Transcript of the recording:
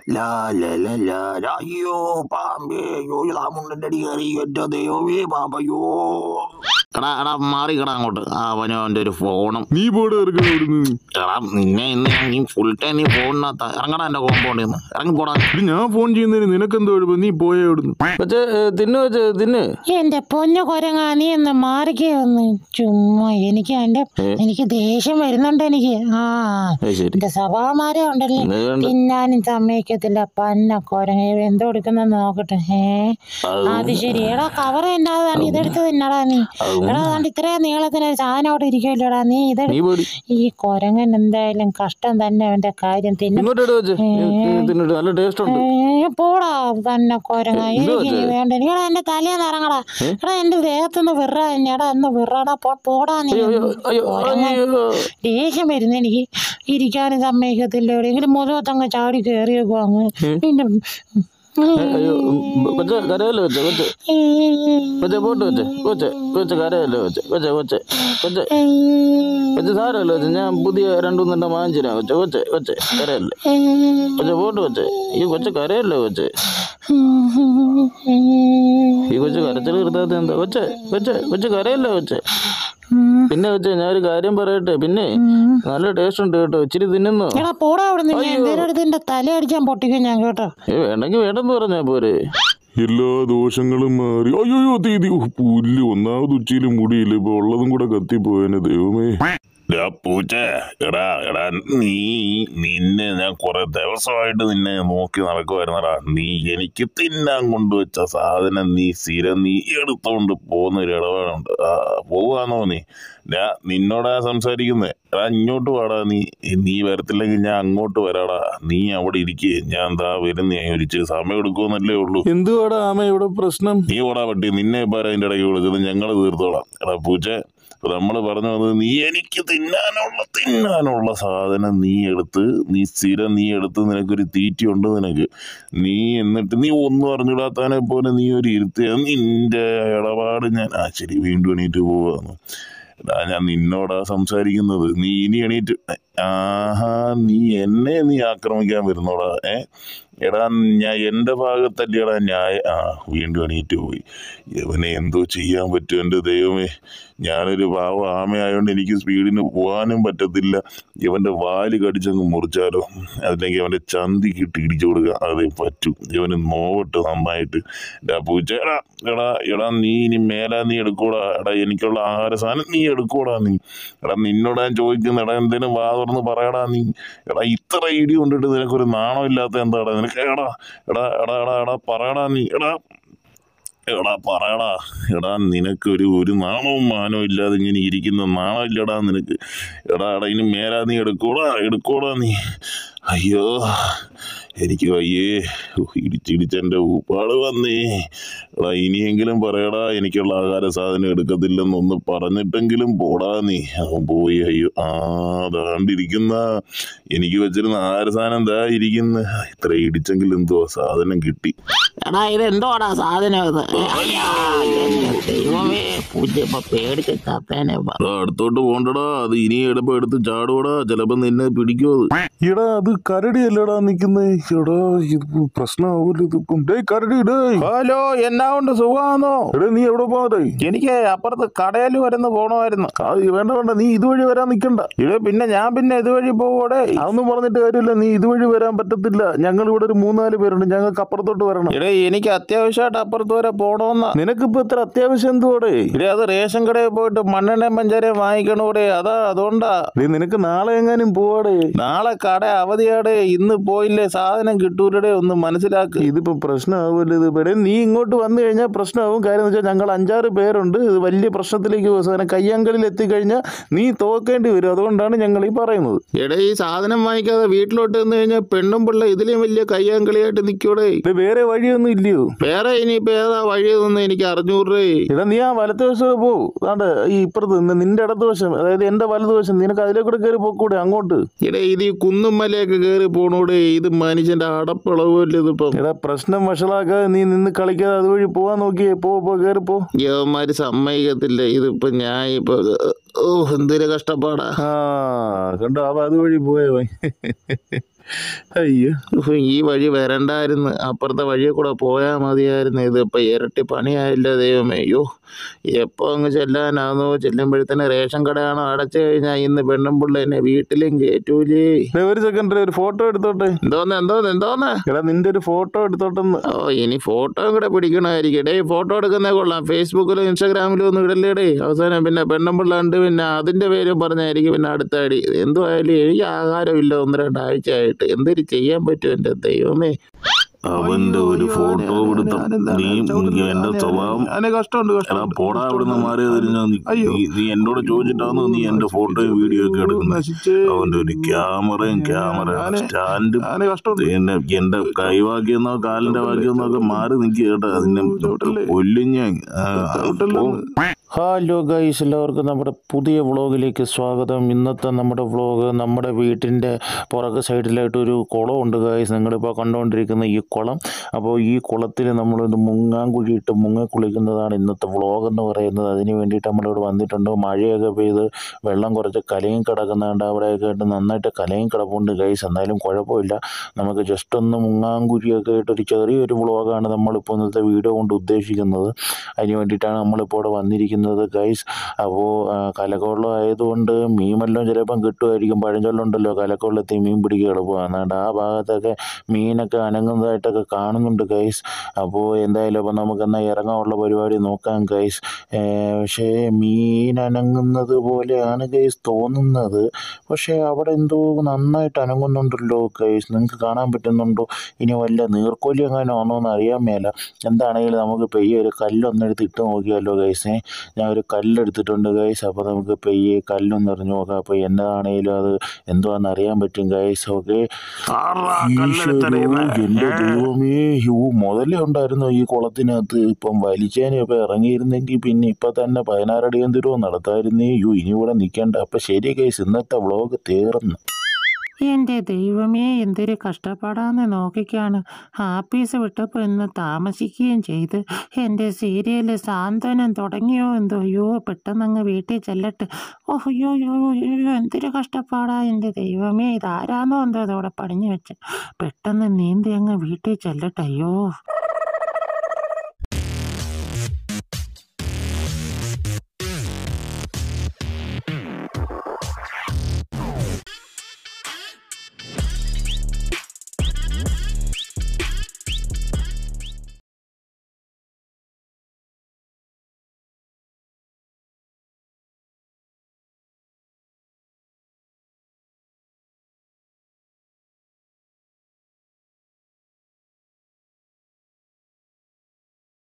ലാ ലാ ലാ ലാ ലാ. അയ്യോ പാമ്പേ അയ്യോ ഇതാമുണ്ടന്റെ അടി കയറി എന്റെ ദൈവമേ പാമ്പയ്യോ എടാ എടാ മാറി കടാ അങ്ങോട്ട് ആ അവനോ അവന്റെ ഒരു ഫോണും നീ പോടെ ഇറങ്ങണം അവിടുന്ന് എടാ നിന്നെ ഇന്ന് ഞാൻ നീ ഫുൾ ടൈം നീ ഫോണിനകത്ത് ഇറങ്ങടാ എന്റെ കോമ്പൗണ്ടിൽ നിന്ന് ഇറങ്ങി പോടാ ഇത് ഞാൻ ഫോൺ ചെയ്യുന്നതിന് നിനക്കെന്തോ എഴുപ്പം നീ പോയേ അവിടുന്ന് വെച്ചേ തിന്ന് വെച്ചേ തിന്ന് എന്റെ പൊന്നു കൊരങ്ങ നീ ഒന്ന് മാറിക്കേ ഒന്ന് ചുമ്മാ എനിക്ക് എന്റെ എനിക്ക് ദേഷ്യം വരുന്നുണ്ട് എനിക്ക് ആ അത് ശരി എന്റെ സഭാമാരെ ഉണ്ടല്ലേ ഇത് വേണ്ട. തിന്നാനും സമ്മതിക്കത്തില്ല പന്ന കൊരങ്ങ ഇവ എന്തോ എടുക്കുന്നെന്ന് നോക്കട്ടെ ഏ അത് ശരി എടാ കവർ എന്നാതാണ് ഇതെടുത്ത് തിന്നടാ നീ എടാ അതുകൊണ്ട് ഇത്രയും നീളത്തിന് ഒരു സാധനം അവിടെ ഇരിക്കുമല്ലോടാ നീ ഇത് നീ പോടി ഈ കൊരങ്ങൻ എന്തായാലും കഷ്ടം തന്നെ അവന്റെ കാര്യം തിന്നും ഇങ്ങോട്ട് ഇട് വെച്ചേ തിന്നിട്ട് നല്ല ടേസ്റ്റ് ഉണ്ട് ഏ, പോടാ തന്നെ കൊരങ്ങ എന്തോ എനിക്ക് ഇനി വേണ്ട എനിക്കടാ എന്റെ തലേന്ന് ഇറങ്ങടാ എടാ എന്റെ ദേഹത്തുനിന്ന് വിറ എടാ ഒന്ന് വിറടാ പോ പോടാ നീ അയ്യോ അയ്യോ അയ്യോ ദേഷ്യം വരുന്നു എനിക്ക് ഇരിക്കാനും സമ്മതിക്കത്തില്ല എവിടെയെങ്കിലും മുഖത്തങ്ങ് ചാടി കയറിയേക്കോ അങ്ങ് പിന്നെ അയ്യോ വെച്ചേ കരയല്ലേ വെച്ചേ വെച്ചേ വെച്ചേ പോട്ട് വെച്ചേ വെച്ചേ വെച്ചേ കരയല്ലേ വെച്ചേ വെച്ചേ വെച്ചേ വെച്ചേ വെച്ചേ സാരമല്ലേ വെച്ചേ ഞാൻ പുതിയ രണ്ടു മൂന്നെണ്ണം വാങ്ങിച്ചിരാ വെച്ചേ വെച്ചേ വെച്ചേ കരയല്ലേ വെച്ചേ പോട്ട് വെച്ചേ ഈ കൊച്ചു കരയല്ലേ വെച്ചേ ഈ കൊച്ചു കരച്ചിൽ നിർത്താത്ത എന്താ വെച്ചേ വെച്ചേ വെച്ച് കരയല്ലേ വെച്ചേ പിന്നെ വെച്ചേ ഞാൻ ഒരു കാര്യം പറയട്ടെ പിന്നെ നല്ല ടേസ്റ്റ് ഉണ്ട് കേട്ടോ ഇച്ചിരി തിന്നുന്നോ എടാ പോടാ അവിടെ നിന്ന് എന്തേലും എടുത്ത് എന്റെ തല അടിച്ചാൻ പൊട്ടിക്കും ഞാൻ കേട്ടോ ഏ വേണ്ടെങ്കിൽ വേണ്ടെന്ന് പറഞ്ഞാ പോരെ എല്ലാ ദോഷങ്ങളും മാറി അയ്യോ തീ തീ ഉഹ്, പുല്ല് ഒന്നാമത് ഉച്ചയിൽ മുടിയില്ല ഇപ്പൊ ഉള്ളതും കൂടെ കത്തിപ്പോയനെ ദൈവമേ എടാ പൂച്ച എടാ എടാ നീ നിന്നെ ഞാൻ കുറെ ദിവസമായിട്ട് നിന്നെ നോക്കി നടക്കുമായിരുന്നടാ നീ എനിക്ക് തിന്നാൻ കൊണ്ടുവച്ച സാധനം നീ സ്ഥിരം നീ എടുത്തോണ്ട് പോകുന്ന ഒരു ഇടപാടുണ്ട് ആ പോവാന്നോ നീ ഞാൻ നിന്നോടാ സംസാരിക്കുന്നേ എടാ ഇങ്ങോട്ട് വാടാ നീ നീ വരത്തില്ലെങ്കിൽ ഞാൻ അങ്ങോട്ട് വരാടാ നീ അവിടെ ഇരിക്കേ ഞാൻ എന്താ വരുന്ന ഞാൻ ഒരിച്ച് സമയം എടുക്കുമെന്നല്ലേ ഉള്ളൂ എന്തുവാടാ ആമ ഇവിടെ പ്രശ്നം നീ ഓടാ പറ്റി നിന്നെ ഇപ്പൊ അതിന്റെ ഇടയ്ക്ക് വിളിക്കുന്നത് ഞങ്ങൾ തീർത്തോളാം എടാ പൂച്ച നമ്മൾ പറഞ്ഞു വന്നത് നീ എനിക്ക് തിന്നാനുള്ള തിന്നാനുള്ള സാധനം നീ എടുത്ത് നീ സ്ഥിരം നീ എടുത്ത് നിനക്കൊരു തീറ്റിയുണ്ട് നിനക്ക് നീ എന്നിട്ട് നീ ഒന്നും അറിഞ്ഞിടാത്തവനെ പോലെ നീ ഒരു ഇരുത്തിയ നിന്റെ ഇടപാട് ഞാൻ ആ ശരി വീണ്ടും എണീറ്റ് പോവാന്ന് എടാ ഞാൻ നിന്നോടാ സംസാരിക്കുന്നത് നീ ഇനി എണീറ്റ് ആഹാ നീ എന്നെ നീ ആക്രമിക്കാൻ വരുന്നോടാ ഏ എടാ ഞാൻ എൻ്റെ ഭാഗത്തല്ലേടാ ഞാൻ ആ വീണ്ടും എണീറ്റ് പോയി ഇവനെ എന്തോ ചെയ്യാൻ പറ്റും എൻ്റെ ദൈവമേ ഞാനൊരു പാവ ആമയായോണ്ട് എനിക്ക് സ്പീഡിന് പോകാനും പറ്റത്തില്ല ഇവൻ്റെ വാല് കടിച്ചങ്ങ് മുറിച്ചാലോ അല്ലെങ്കിൽ അവൻ്റെ ചന്തി കിട്ടി ഇടിച്ചു കൊടുക്കുക അതേ പറ്റൂ ഇവന് നോവട്ട് നന്നായിട്ട് എടാ പൂച്ച എടാ എടാ എടാ നീ ഇനി മേലാ നീ എടുക്കൂടാ എടാ എനിക്കുള്ള ആഹാര സാധനം നീ എടുക്കൂടാ നീ എടാ നിന്നോട് ഞാൻ ചോദിക്കുന്ന എടാ എന്തേലും വാ തുറന്ന് പറയടാ നീ എടാ ഇത്ര ഇടി കൊണ്ടിട്ട് നിനക്കൊരു നാണം ഇല്ലാത്ത എന്താടാ നിനക്ക് എടാ എടാ എടാ എടാ എടാ പറയടാ നീ എടാ എടാ പറയടാ എടാ നിനക്കൊരു ഒരു നാണവും മാനവും ഇല്ലാതെ ഇങ്ങനെ ഇരിക്കുന്ന നാണം ഇല്ലടാ നിനക്ക് എടാ എടാ ഇനി മേലാ നീ എടുക്കൂടാ എടുക്കൂടാ നീ അയ്യോ എനിക്ക് വയ്യേ ഉഹ്, ഇടിച്ചിടിച്ചെൻ്റെ ഊപ്പാട് വന്നേ എടാ ഇനിയെങ്കിലും പറയടാ എനിക്കുള്ള ആഹാര സാധനം എടുക്കത്തില്ലെന്നൊന്ന് പറഞ്ഞിട്ടെങ്കിലും പോടാ നീ അവൻ പോയി അയ്യോ ആ ദാണ്ടിരിക്കുന്ന എനിക്ക് വെച്ചിരുന്ന ആഹാര സാധനം ദാ ഇരിക്കുന്ന ഇത്ര ഇടിച്ചെങ്കിലും എന്തോ സാധനം കിട്ടി എടാ ഇത് എന്തോടാ സാധനം ഇത് അയ്യാ, എന്റെ ദൈവമേ പൂജ ഇപ്പൊ പേടിച്ച് ചത്തേനെ ഇപ്പൊ. എടാ, അടുത്തോട്ട് പോണ്ടടാ അത് ഇനി എടുപ്പ് എടുത്ത് ചാടുവടാ ചിലപ്പോ നിന്നെ പിടിക്കോ അത് എടാ അത് കരടിയല്ലടാ നിക്കുന്നേ എടാ ഇത് പ്രശ്നമാവൂല്ലോ ഇതിപ്പം ഡേയ് കരടി ഡേ ഹലോ എന്നാ കൊണ്ട് സുഖമാണോ എടാ നീ എവിടെ പോകാതെ എനിക്ക് അപ്പുറത്ത് കടയിൽ വരുന്ന പോണമായിരുന്നു ആ വേണ്ട വേണ്ട നീ ഇതുവഴി വരാൻ നിക്കണ്ട ഇത് പിന്നെ ഞാൻ പിന്നെ ഇതുവഴി പോവോടെ അതൊന്നും പറഞ്ഞിട്ട് കാര്യമില്ല നീ ഇതുവഴി വരാൻ പറ്റത്തില്ല ഞങ്ങൾ ഇവിടെ ഒരു മൂന്നാല് പേരുണ്ട് ഞങ്ങൾക്ക് അപ്പുറത്തോട്ട് വരണം ഇടേ എനിക്ക് അത്യാവശ്യമായിട്ട് അപ്പുറത്ത് വരെ പോണോന്നാ നിനക്കിപ്പോ ഇത്ര അത്യാവശ്യം എന്തുവാടേ ഇടേ അത് റേഷൻ കടയിൽ പോയിട്ട് മണ്ണെണ്ണയും പഞ്ചാരയും വാങ്ങിക്കണൂടെ അതാ അതുകൊണ്ടാ ഡേ നിനക്ക് നാളെ എങ്ങാനും പോവാടേ നാളെ കട അവധിയാടെ ഇന്ന് പോയില്ലേ സാധനം കിട്ടൂലടെ ഒന്ന് മനസ്സിലാക്ക് ഇതിപ്പോ പ്രശ്നമാവുമല്ലോ ഇത് ഇവിടെ നീ ഇങ്ങോട്ട് വന്നു കഴിഞ്ഞാൽ പ്രശ്നമാവും കാര്യം എന്ന് വെച്ചാൽ ഞങ്ങൾ അഞ്ചാറ് പേരുണ്ട് ഇത് വലിയ പ്രശ്നത്തിലേക്ക് പോകും സാധനം കയ്യാങ്കളിൽ എത്തിക്കഴിഞ്ഞാൽ നീ തോക്കേണ്ടി വരും അതുകൊണ്ടാണ് ഞങ്ങൾ ഈ പറയുന്നത് എടേ ഈ സാധനം വാങ്ങിക്കാതെ വീട്ടിലോട്ട് വന്നു കഴിഞ്ഞാൽ പെണ്ണും പിള്ള ഇതിലും വലിയ കയ്യാങ്കളിയായിട്ട് നിൽക്കൂടെ ഇത് വേറെ വഴിയൊന്നും ഇല്ലയോ വേറെ ഇനിയിപ്പോ ഏതാ വഴിയെന്ന് എനിക്ക് അറിഞ്ഞൂറേ ഇതാ നീ ആ വലത്തുവശം പോ അതാണ്ട് ഈ ഇപ്പുറത്ത് നിന്ന് നിന്റെ ഇടതുവശം അതായത് എന്റെ വലതുവശം നിനക്ക് അതിലേക്കൂടെ കയറി പോക്കൂടെ അങ്ങോട്ട് ഇടേ ഇത് ഈ കുന്നും മലയൊക്കെ കയറി പോണൂടെ ഇത് മനുഷ്യന്റെ അടപ്പളവല്ലേ ഇതിപ്പം എടാ പ്രശ്നം വഷളാക്കാതെ നീ നിന്ന് കളിക്കാതെ അതുവഴി പോവാൻ നോക്കിയേ പോ പോ കയറി പോ യവന്മാര് സമ്മതിക്കത്തില്ല ഇതിപ്പോ ഞാൻ ഇപ്പൊ ഓ എന്തൊരു കഷ്ടപ്പാടാ ആ കണ്ടോ അവ അതുവഴി പോയവൻ അയ്യോ ഉഫ്, ഈ വഴി വരണ്ടായിരുന്നു അപ്പുറത്തെ വഴിയെ കൂടെ പോയാൽ മതിയായിരുന്നു ഇതിപ്പോൾ ഇരട്ടി പണിയായില്ല ദൈവമേ അയ്യോ എപ്പോൾ അങ്ങ് ചെല്ലാനാന്നോ ചെല്ലുമ്പോഴത്തേന് റേഷൻ കടയാണോ അടച്ചു കഴിഞ്ഞാൽ ഇന്ന് പെണ്ണും പിള്ള എന്നെ വീട്ടിലും കയറ്റൂലേ ദേ ഒരു സെക്കൻഡ് ഒരു ഫോട്ടോ എടുത്തോട്ടെ എന്തോന്ന് എന്തോന്ന് എന്തോന്ന് എടാ നിന്റെ ഒരു ഫോട്ടോ എടുത്തോട്ടെന്ന് ഓ ഇനി ഫോട്ടോ കൂടെ പിടിക്കണമായിരിക്കും ഡേ ഫോട്ടോ എടുക്കുന്നേ കൊള്ളാം ഫേസ്ബുക്കിലും ഇൻസ്റ്റാഗ്രാമിലും ഒന്നും ഇടല്ലേടേ അവസാനം പിന്നെ പെണ്ണും പിള്ള ഉണ്ട് പിന്നെ അതിൻ്റെ പേരും പറഞ്ഞായിരിക്കും പിന്നെ അടുത്ത അടി എന്തുമായാലും എനിക്ക് ആഹാരമില്ല ഒന്ന് രണ്ടാഴ്ച ആയിട്ട് എന്തൊരു ചെയ്യാൻ പറ്റും എൻ്റെ ദൈവമേ അവന്റെ ഒരു ഫോട്ടോ എടുത്തം നീ എന്റെ സ്വഭാവം കഷ്ടമുണ്ട് എടാ പോടാ അവിടുന്ന് മാറി തിരിഞ്ഞാ നീ നീ- നീ എന്നോട് ചോദിച്ചിട്ടാണ് നീ എന്റെ ഫോട്ടോയും വീഡിയോ ഒക്കെ എടുക്കുന്നത് അവന്റെ ഒരു ക്യാമറയും ക്യാമറ സ്റ്റാൻഡും കഷ്ടമുണ്ട് പിന്നെ എന്റെ കൈവാക്കിയെന്നോ കാലിന്റെ വാക്കിയെന്നോ ഒക്കെ മാറി നിൽക്കുക കേട്ടോ അതിനെ കൊല്ലും ഞാൻ ആ, പോ. ഹലോ ഗൈസ് എല്ലാവർക്കും നമ്മുടെ പുതിയ വ്ളോഗിലേക്ക് സ്വാഗതം ഇന്നത്തെ നമ്മുടെ വ്ളോഗ് നമ്മുടെ വീട്ടിൻ്റെ പുറകെ സൈഡിലായിട്ട് ഒരു കുളമുണ്ട് ഗൈസ് നിങ്ങളിപ്പോൾ കണ്ടുകൊണ്ടിരിക്കുന്ന ഈ കുളം അപ്പോൾ ഈ കുളത്തിൽ നമ്മളൊരു മുങ്ങാൻ കുഴിയിട്ട് മുങ്ങ കുളിക്കുന്നതാണ് ഇന്നത്തെ വ്ളോഗ് എന്ന് പറയുന്നത് അതിന് വേണ്ടിയിട്ട് നമ്മളിവിടെ വന്നിട്ടുണ്ട് മഴയൊക്കെ പെയ്ത് വെള്ളം കുറച്ച് കലയും കിടക്കുന്നുണ്ട് അവിടെയൊക്കെ ആയിട്ട് നന്നായിട്ട് കലയും കിടപ്പുണ്ട് ഗൈസ് എന്നാലും കുഴപ്പമില്ല നമുക്ക് ജസ്റ്റ് ഒന്ന് മുങ്ങാൻ കുഴിയൊക്കെ ആയിട്ട് ഒരു ചെറിയൊരു വ്ളോഗാണ് നമ്മളിപ്പോൾ ഇന്നത്തെ വീഡിയോ കൊണ്ട് ഉദ്ദേശിക്കുന്നത് അതിന് വേണ്ടിയിട്ടാണ് നമ്മളിപ്പോൾ ഇവിടെ വന്നിരിക്കുന്നത് ഗൈസ് അപ്പോൾ കലക്കവെള്ളം ആയതുകൊണ്ട് മീൻ വല്ലതും ചിലപ്പം കിട്ടുമായിരിക്കും പഴഞ്ചൊല്ലുണ്ടല്ലോ കലക്കവെള്ളത്തിൽ മീൻ പിടിക്കുക എളുപ്പമാണ് അതുകൊണ്ട് ആ ഭാഗത്തൊക്കെ മീനൊക്കെ അനങ്ങുന്നതായിട്ടൊക്കെ കാണുന്നുണ്ട് ഗൈസ് അപ്പോൾ എന്തായാലും അപ്പോൾ നമുക്ക് എന്നാൽ ഇറങ്ങാനുള്ള പരിപാടി നോക്കാം ഗൈസ് പക്ഷേ മീൻ അനങ്ങുന്നത് പോലെയാണ് ഗൈസ് തോന്നുന്നത് പക്ഷേ അവിടെ എന്തോ നന്നായിട്ട് അനങ്ങുന്നുണ്ടല്ലോ ഗൈസ് നിങ്ങൾക്ക് കാണാൻ പറ്റുന്നുണ്ടോ ഇനി വല്ല നീർക്കോലി എങ്ങാനും ആണോ എന്ന് അറിയാൻ മേല എന്താണെങ്കിലും നമുക്ക് പെയ്യെ ഒരു കല്ലൊന്നെടുത്ത് ഇട്ട് നോക്കിയാലോ ഗൈസേ ഞാൻ ഒരു കല്ലെടുത്തിട്ടുണ്ട് ഗൈസ് അപ്പോൾ നമുക്ക് പെയ്യെ കല്ലൊന്ന് എറിഞ്ഞ് നോക്കാം അപ്പോൾ എന്നതാണെങ്കിലും അത് എന്തുവാന്ന് അറിയാൻ പറ്റും ഗൈസ് ഓക്കെ എന്റെ ദൈവമേ യൂ മുതലേ ഉണ്ടായിരുന്നു ഈ കുളത്തിനകത്ത് ഇപ്പം വലിച്ചേനെ ഇപ്പം ഇറങ്ങിയിരുന്നെങ്കിൽ പിന്നെ ഇപ്പം തന്നെ പതിനാറടി എന്തിരോ നടത്തായിരുന്നേ യൂ ഇനി ഇവിടെ നിൽക്കേണ്ട അപ്പം ശരി ഗൈസ് ഇന്നത്തെ വ്ളോഗ് തീർന്നു എൻ്റെ ദൈവമേ എന്തൊരു കഷ്ടപ്പാടാന്ന് നോക്കിക്കാണ് ഹാപ്പീസ് വിട്ടപ്പോൾ ഇന്ന് താമസിക്കുകയും ചെയ്ത് എൻ്റെ സീരിയൽ സാന്ത്വനം തുടങ്ങിയോ എന്തോ അയ്യോ പെട്ടെന്ന് അങ്ങ് വീട്ടിൽ ചെല്ലട്ടെ ഓ അയ്യോ അയ്യോ അയ്യോ എന്തൊരു കഷ്ടപ്പാടാ എൻ്റെ ദൈവമേ ഇതാരാന്നോ എന്തോ അതവിടെ പണിഞ്ഞു വെച്ച് പെട്ടെന്ന് നീന്തി അങ്ങ് വീട്ടിൽ ചെല്ലട്ടെ അയ്യോ